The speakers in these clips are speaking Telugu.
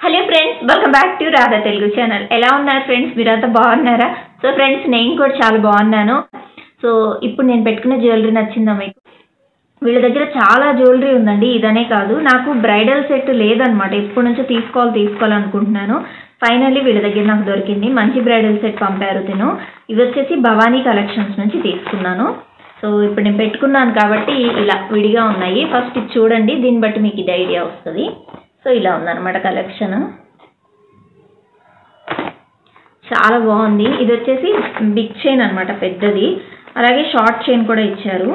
hello friends welcome back to Radha Telugu channel ఎలా ఉన్నారు ఫ్రెండ్స్ మీరంతా బాగున్నారా సో ఫ్రెండ్స్ నేను కూడా చాలా బాగున్నాను సో ఇప్పుడు నేను పెట్టుకున్న జ్యువెలరీ నచ్చిందా మీకు వీళ్ళ దగ్గర చాలా జ్యువెలరీ ఉందండి ఇదనే కాదు నాకు బ్రైడల్ సెట్ లేదనమాట ఎప్పటి నుంచో తీసుకోవాలి తీసుకోవాలనుకుంటున్నాను ఫైనల్లీ వీళ్ళ దగ్గర నాకు దొరికింది మంచి బ్రైడల్ సెట్ పంపారు తిను ఇవి వచ్చేసి భవానీ కలెక్షన్స్ నుంచి తీసుకున్నాను సో ఇప్పుడు నేను పెట్టుకున్నాను కాబట్టి ఇలా విడిగా ఉన్నాయి ఫస్ట్ ఇది చూడండి దీన్ని బట్టి మీకు ఇది ఐడియా వస్తుంది సో ఇలా ఉందన్నమాట కలెక్షన్ చాలా బాగుంది ఇది వచ్చేసి బిగ్ చైన్ అనమాట పెద్దది అలాగే షార్ట్ చైన్ కూడా ఇచ్చారు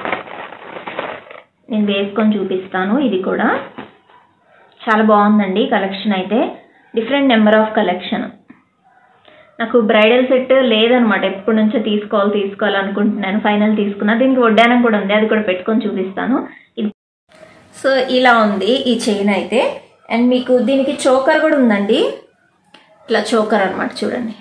నేను వేసుకొని చూపిస్తాను ఇది కూడా చాలా బాగుందండి కలెక్షన్ అయితే డిఫరెంట్ నెంబర్ ఆఫ్ కలెక్షన్ నాకు బ్రైడల్ సెట్ లేదనమాట ఎప్పటి నుంచో తీసుకోవాలి తీసుకోవాలి అనుకుంటున్నాను ఫైనల్ తీసుకున్నా దీనికి వడ్డానం కూడా ఉంది అది కూడా పెట్టుకొని చూపిస్తాను ఇది సో ఇలా ఉంది ఈ చైన్ అయితే అండ్ మీకు దీనికి చోకర్ కూడా ఉందండి ఇట్లా చోకర్ అనమాట చూడండి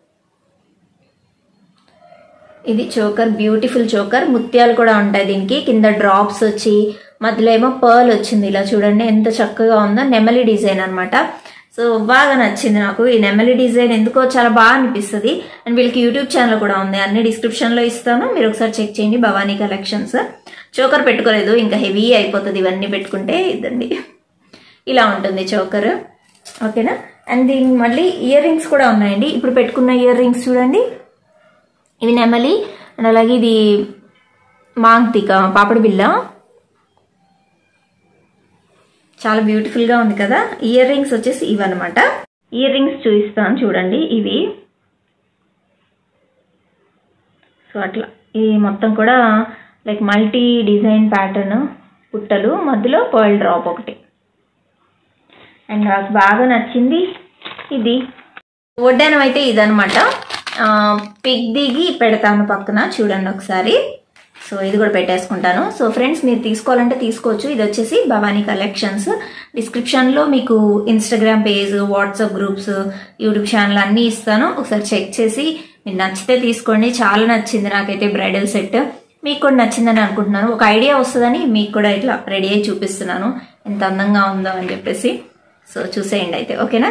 ఇది చోకర్ బ్యూటిఫుల్ చోకర్ ముత్యాలు కూడా ఉంటాయి దీనికి కింద డ్రాప్స్ వచ్చి మధ్యలో ఏమో పర్ల్ వచ్చింది ఇలా చూడండి ఎంత చక్కగా ఉందో నెమలి డిజైన్ అనమాట సో బాగా నచ్చింది నాకు ఈ నెమలి డిజైన్ ఎందుకో చాలా బాగా అనిపిస్తుంది అండ్ వీళ్ళకి యూట్యూబ్ ఛానల్ కూడా ఉంది అన్ని డిస్క్రిప్షన్లో ఇస్తాను మీరు ఒకసారి చెక్ చేయండి భవానీ కలెక్షన్స్ చోకర్ పెట్టుకోలేదు ఇంకా హెవీ అయిపోతుంది ఇవన్నీ పెట్టుకుంటే ఇదండి ఇలా ఉంటుంది చోకర్ ఓకేనా అండ్ దీని మళ్ళీ ఇయర్ రింగ్స్ కూడా ఉన్నాయండి ఇప్పుడు పెట్టుకున్న ఇయర్ రింగ్స్ చూడండి ఇవి నెమలి అండ్ అలాగే ఇది మాంగ్తిక పాపడి బిల్ల చాలా బ్యూటిఫుల్గా ఉంది కదా ఇయర్ రింగ్స్ వచ్చేసి ఇవన్నమాట ఇయర్ రింగ్స్ చూపిస్తాను చూడండి ఇవి సో అట్లా ఇది మొత్తం కూడా లైక్ మల్టీ డిజైన్ ప్యాటర్న్ పుట్టలు మధ్యలో పర్ల్ డ్రాప్ ఒకటి అండ్ నాకు బాగా నచ్చింది ఇది వడ్డానం అయితే ఇదనమాట పిక్ దిగి పెడతాను పక్కన చూడండి ఒకసారి సో ఇది కూడా పెట్టేసుకుంటాను సో ఫ్రెండ్స్ మీరు తీసుకోవాలంటే తీసుకోవచ్చు ఇది వచ్చేసి భవానీ కలెక్షన్స్ డిస్క్రిప్షన్లో మీకు Instagram page WhatsApp groups YouTube channel అన్నీ ఇస్తాను ఒకసారి చెక్ చేసి మీరు నచ్చితే తీసుకోండి చాలా నచ్చింది నాకైతే బ్రైడల్ సెట్ మీకు కూడా నచ్చిందని అనుకుంటున్నాను ఒక ఐడియా వస్తుందని మీకు కూడా ఇట్లా రెడీ అయ్యి చూపిస్తున్నాను ఎంత అందంగా ఉందో అని చెప్పేసి సో చూసేయండి అయితే ఓకేనా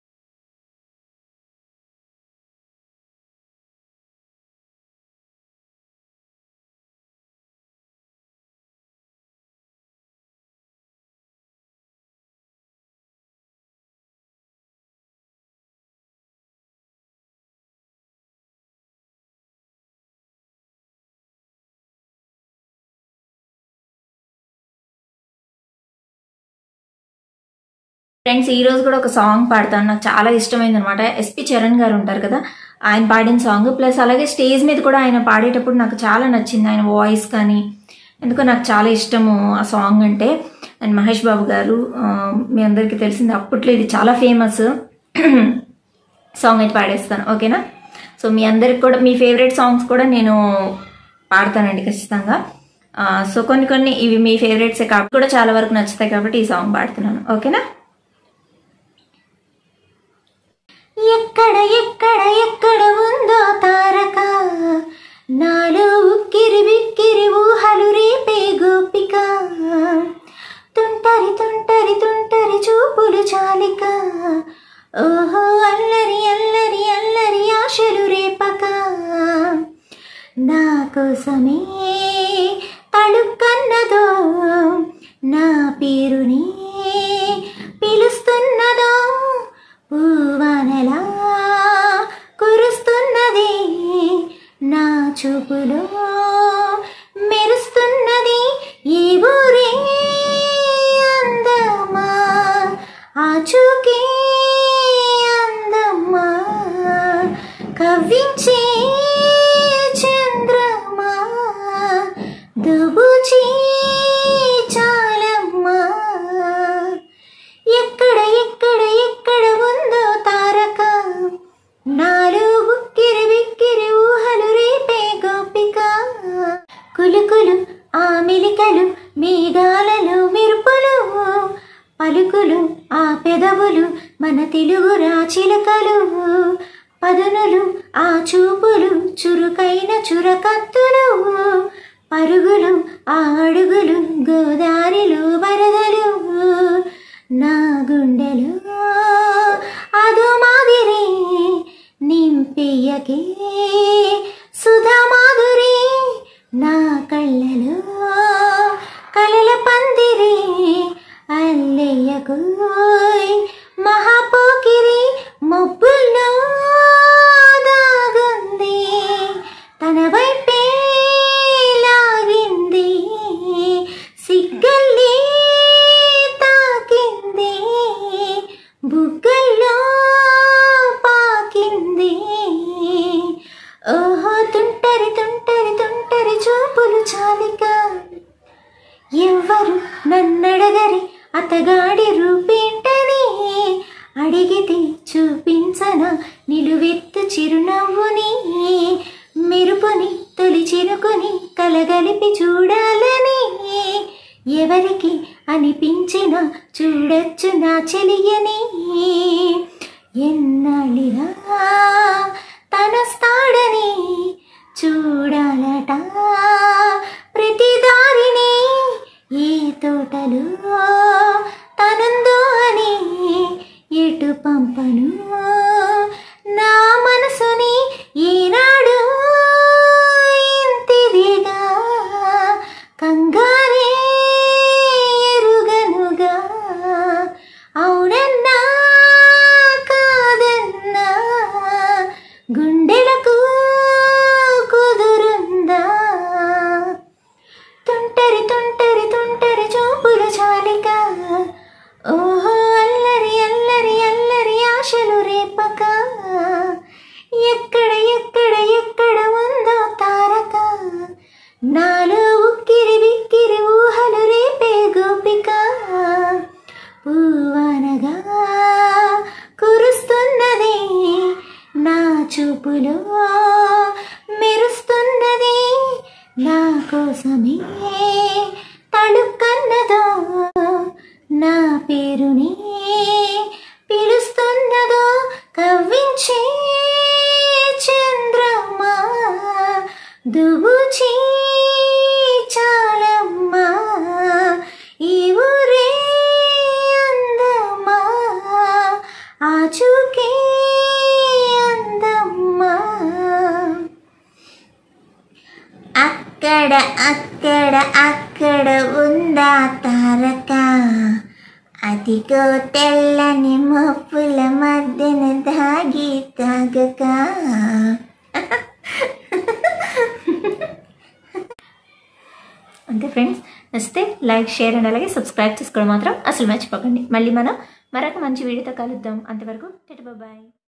ఫ్రెండ్స్ ఈ రోజు కూడా ఒక సాంగ్ పాడతాను నాకు చాలా ఇష్టమైంది అనమాట ఎస్పి చరణ్ గారు ఉంటారు కదా ఆయన పాడిన సాంగ్ ప్లస్ అలాగే స్టేజ్ మీద కూడా ఆయన పాడేటప్పుడు నాకు చాలా నచ్చింది ఆయన వాయిస్ కానీ ఎందుకో నాకు చాలా ఇష్టము ఆ సాంగ్ అంటే అండ్ మహేష్ బాబు గారు మీ అందరికీ తెలిసింది అప్పట్లో ఇది చాలా ఫేమస్ సాంగ్ అయితే పాడేస్తాను ఓకేనా సో మీ అందరికి కూడా మీ ఫేవరెట్ సాంగ్స్ కూడా నేను పాడతానండి ఖచ్చితంగా సో కొన్ని కొన్ని ఇవి మీ ఫేవరెట్సే కాబట్టి కూడా చాలా వరకు నచ్చుతాయి కాబట్టి ఈ సాంగ్ పాడుతున్నాను ఓకేనా ఎక్కడ ఎక్కడ ఎక్కడ ఉందో తారక నాలో ఉక్కిరి బిక్కిరి ఊహలు రేపే గోపిక తుంటరి తుంటరి తుంటరి చూపులు చాలిక ఓహో అల్లరి అల్లరి అల్లరి ఆశలు రేపక నా కోసమే తళుక్కన్నదో నా పేరుని పిలుస్తున్నదో పూవనలా కురుస్తున్నది నా చూపులో మెరుస్తున్నది ఈ ఊరే అందమా ఆ చూకే అందమా కవ్వించే చంద్రమా దుబుచీ చాలమ్మా ఎక్కడ ఎక్కడ ఎక్కడ ఉందో తారక నాలో ఉక్కిరి బిక్కిరి ఊహలు రేపే గోపిక కులుకులు ఆ మెలికలు మేఘాలలో మెరుపులు పలుకులు ఆ పెదవులు మన తెలుగు రాచిలకలు పదునులు ఆ చూపులు చురుకైన చురకత్తులు పరుగులు ఆ అడుగులు గోదారిలో వరదలు నా గుండెలో తారకు మహాపోకిరి మబ్బుల్లో దాగుంది తన వైపే లాగింది సిగ్గల్లి తాకింది బుగ్గల్లో పాకింది ఓహో తుంటరి తుంటరి తుంటరి చూపులు చాలిక ఎవ్వరు నన్నడగరి అతగాడి రూపేంటని అడిగితే చూపించన నిలువెత్తు చిరునవ్వుని మెరుపుని తొలి చిరుకుని కలగలిపి చూడాలని ఎవరికి అనిపించిన చూడొచ్చు నా చెలియని ఎన్నాళ్ళిగా తనస్తాడని చూడాలట ప్రతి దారిని ఏ తోటలో తనుందో అని ఎటు పంపను నా మనసుని ఈనాడు ఇంతిదిగా కంగారే ఎరుగనుగా అవునన్నా కాదన్నా గుండెలకు కుదురుందా తుంటరి తుంటరి తుంటరి చూపులు చాలిక ఓహో అల్లరి అల్లరి అల్లరి ఆశలు రేపక ఎక్కడ ఎక్కడ ఎక్కడ ఉందో తారక నాలో ఉక్కిరి బిక్కిరి ఊహలు రేపే గోపిక పూవనగా కురుస్తున్నది నా చూపులో మెరుస్తున్నది నా కోసమే తడుకన్నదో నా పేరుని పిలుస్తున్నదో కవ్వించే చంద్రమా దుబుచి చాలమ్మా ఈ ఊరే అందమా ఆచూకే అందమ్మా అక్కడ అక్కడ అక్కడ ఉందా తారక అదిగో తెల్లని మప్పుల మధ్యన దాగి తాగక అంతే ఫ్రెండ్స్ నచ్చితే లైక్ షేర్ అండ్ అలాగే సబ్స్క్రైబ్ చేసుకోవడం మాత్రం అసలు మర్చిపోకండి మళ్ళీ మనం మరొక మంచి వీడియోతో కలుద్దాం అంతవరకు బాయ్